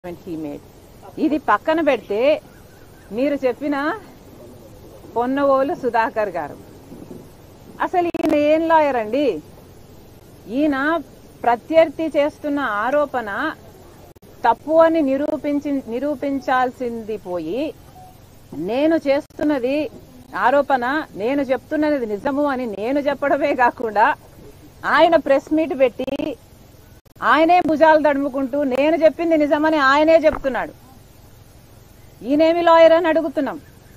statement he made ఇది పక్కన పెడితే మీరు చెప్పిన పొన్నవోలు సుధాకర్ గారు అసలు ఈయన ఏం లాయర్ అండి ఈయన ప్రత్యర్థి చేస్తున్న ఆరోపణ తప్పు అని నిరూపించి నిరూపించాల్సింది పోయి నేను చేస్తున్నది ఆరోపణ నేను చెప్తున్నది నిజము అని నేను చెప్పడమే కాకుండా ఆయన ప్రెస్ మీట్ పెట్టి ఆయనే భుజాలు తడుముకుంటూ నేను చెప్పింది నిజమని ఆయనే చెప్తున్నాడు ఈయనేమి లాయర్ అని అడుగుతున్నాం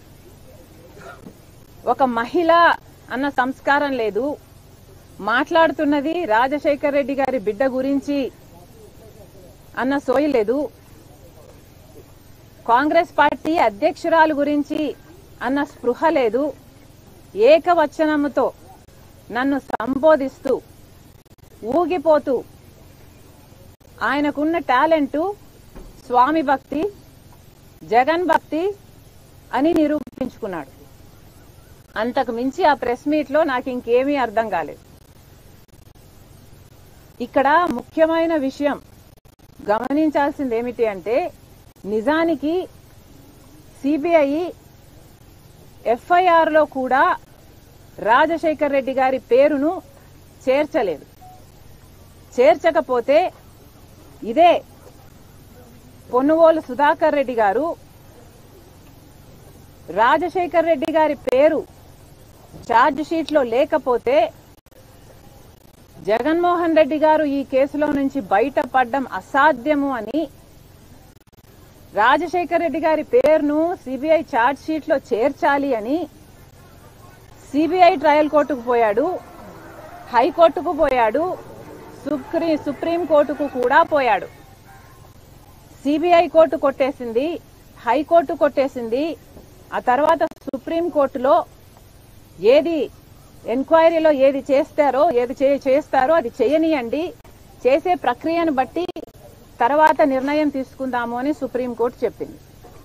ఒక మహిళ అన్న సంస్కారం లేదు మాట్లాడుతున్నది రాజశేఖర్ రెడ్డి గారి బిడ్డ గురించి అన్న సోయి లేదు కాంగ్రెస్ పార్టీ అధ్యక్షురాలు గురించి అన్న స్పృహ లేదు ఏకవచనముతో నన్ను సంబోధిస్తూ ఊగిపోతూ ఆయనకున్న టాలెంటు స్వామి భక్తి జగన్ భక్తి అని నిరూపించుకున్నాడు అంతకు మించి ఆ ప్రెస్ మీట్ లో నాకు ఇంకేమీ అర్థం కాలేదు ఇక్కడ ముఖ్యమైన విషయం గమనించాల్సింది ఏమిటి అంటే నిజానికి సిబిఐ ఎఫ్ఐఆర్ లో కూడా రాజశేఖర్ రెడ్డి గారి పేరును చేర్చలేదు చేర్చకపోతే ఇదే పొన్నువోలు సుధాకర్ రెడ్డి గారు రాజశేఖర్ రెడ్డి గారి పేరు ఛార్జ్ షీట్ లో లేకపోతే జగన్మోహన్ రెడ్డి గారు ఈ కేసులో నుంచి బయటపడడం అసాధ్యము అని రాజశేఖర్ రెడ్డి గారి పేరును సిబిఐ ఛార్జ్ షీట్ లో చేర్చాలి అని సిబిఐ ట్రయల్ కోర్టుకు పోయాడు హైకోర్టుకు పోయాడు సుప్రీం సుప్రీం కోర్టుకు కూడా పోయాడు సిబిఐ కోర్టు కొట్టేసింది హైకోర్టు కొట్టేసింది ఆ తర్వాత సుప్రీం కోర్టులో ఏది ఎంక్వైరీలో ఏది చేస్తారో ఏది చే- చేస్తారో అది చేయనియండి చేసే ప్రక్రియను బట్టి తర్వాత నిర్ణయం తీసుకుందాము అని సుప్రీంకోర్టు చెప్పింది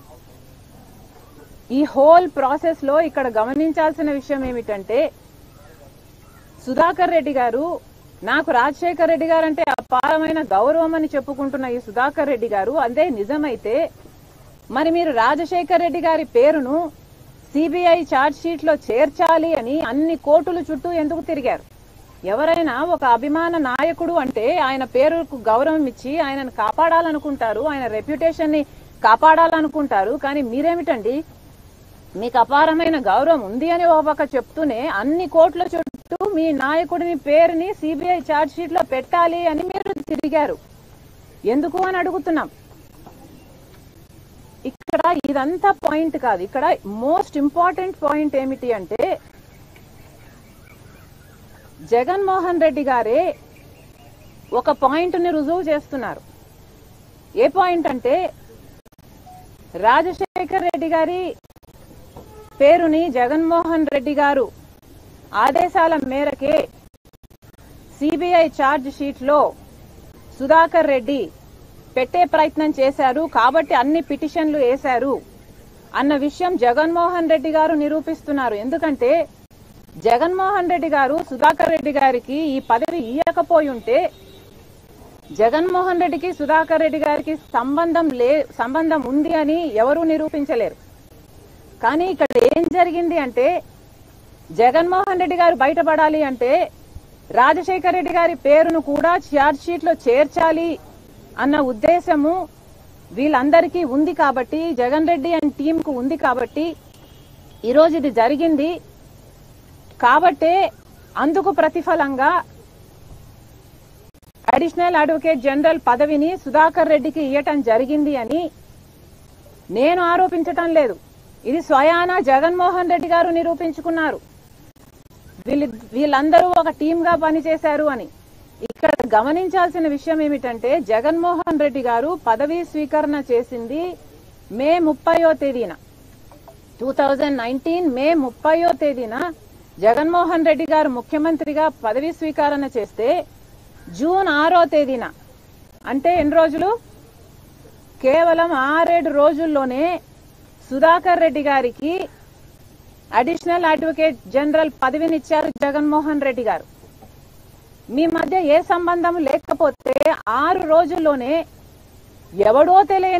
ఈ హోల్ ప్రాసెస్ లో ఇక్కడ గమనించాల్సిన విషయం ఏమిటంటే సుధాకర్ రెడ్డి గారు నాకు రాజశేఖర్ రెడ్డి గారు అంటే అపారమైన గౌరవం అని చెప్పుకుంటున్న ఈ సుధాకర్ రెడ్డి గారు అదే నిజమైతే మరి మీరు రాజశేఖర్ రెడ్డి గారి పేరును సిబిఐ ఛార్జ్ షీట్ లో చేర్చాలి అని అన్ని కోర్టుల చుట్టూ ఎందుకు తిరిగారు ఎవరైనా ఒక అభిమాన నాయకుడు అంటే ఆయన పేరుకు గౌరవం ఇచ్చి ఆయనను కాపాడాలనుకుంటారు ఆయన రెప్యుటేషన్ ని కాపాడాలనుకుంటారు కానీ మీరేమిటండి మీకు అపారమైన గౌరవం ఉంది అని ఒక పక్క చెప్తూనే అన్ని కోట్ల చుట్టూ మీ నాయకుడిని పేరుని సిబిఐ ఛార్జ్ షీట్ లో పెట్టాలి అని మీరు తిరిగారు ఎందుకు అని అడుగుతున్నాం ఇక్కడ ఇదంతా పాయింట్ కాదు ఇక్కడ మోస్ట్ ఇంపార్టెంట్ పాయింట్ ఏమిటి అంటే జగన్మోహన్ రెడ్డి గారే ఒక పాయింట్ ని రుజువు చేస్తున్నారు ఏ పాయింట్ అంటే రాజశేఖర్ రెడ్డి గారి పేరుని జగన్మోహన్ రెడ్డి గారు ఆదేశాల మేరకే సిబిఐ ఛార్జ్ షీట్ లో సుధాకర్ రెడ్డి పెట్టే ప్రయత్నం చేశారు కాబట్టి అన్ని పిటిషన్లు వేశారు అన్న విషయం జగన్మోహన్ రెడ్డి గారు నిరూపిస్తున్నారు ఎందుకంటే జగన్మోహన్ రెడ్డి గారు సుధాకర్ రెడ్డి గారికి ఈ పదవి ఇయ్యకపోయి ఉంటే జగన్మోహన్ రెడ్డికి సుధాకర్ రెడ్డి గారికి సంబంధం లే సంబంధం ఉంది అని ఎవరూ నిరూపించలేరు కానీ ఇక్కడ ఏం జరిగింది అంటే జగన్మోహన్ రెడ్డి గారు బయటపడాలి అంటే రాజశేఖర్ రెడ్డి గారి పేరును కూడా ఛార్జ్ షీట్ లో చేర్చాలి అన్న ఉద్దేశము వీళ్ళందరికీ ఉంది కాబట్టి జగన్ రెడ్డి అండ్ టీం కు ఉంది కాబట్టి ఈరోజు ఇది జరిగింది కాబట్టే అందుకు ప్రతిఫలంగా అడిషనల్ అడ్వకేట్ జనరల్ పదవిని సుధాకర్ రెడ్డికి ఇవ్వటం జరిగింది అని నేను ఆరోపించటం లేదు ఇది స్వయానా జగన్మోహన్ రెడ్డి గారు నిరూపించుకున్నారు వీళ్ళ వీళ్ళందరూ ఒక టీం గా పనిచేశారు అని ఇక్కడ గమనించాల్సిన విషయం ఏమిటంటే జగన్మోహన్ రెడ్డి గారు పదవీ స్వీకరణ చేసింది మే ముప్పయో తేదీన టూ థౌజండ్ నైన్టీన్ మే ముప్పయో తేదీన జగన్మోహన్ రెడ్డి గారు ముఖ్యమంత్రిగా పదవీ స్వీకరణ చేస్తే జూన్ ఆరో తేదీన అంటే ఎన్ని రోజులు కేవలం ఆరేడు రోజుల్లోనే సుధాకర్ రెడ్డి గారికి అడిషనల్ అడ్వకేట్ జనరల్ పదవినిచ్చారు జగన్మోహన్ రెడ్డి గారు మీ మధ్య ఏ సంబంధం లేకపోతే ఆరు రోజుల్లోనే ఎవడో తెలియని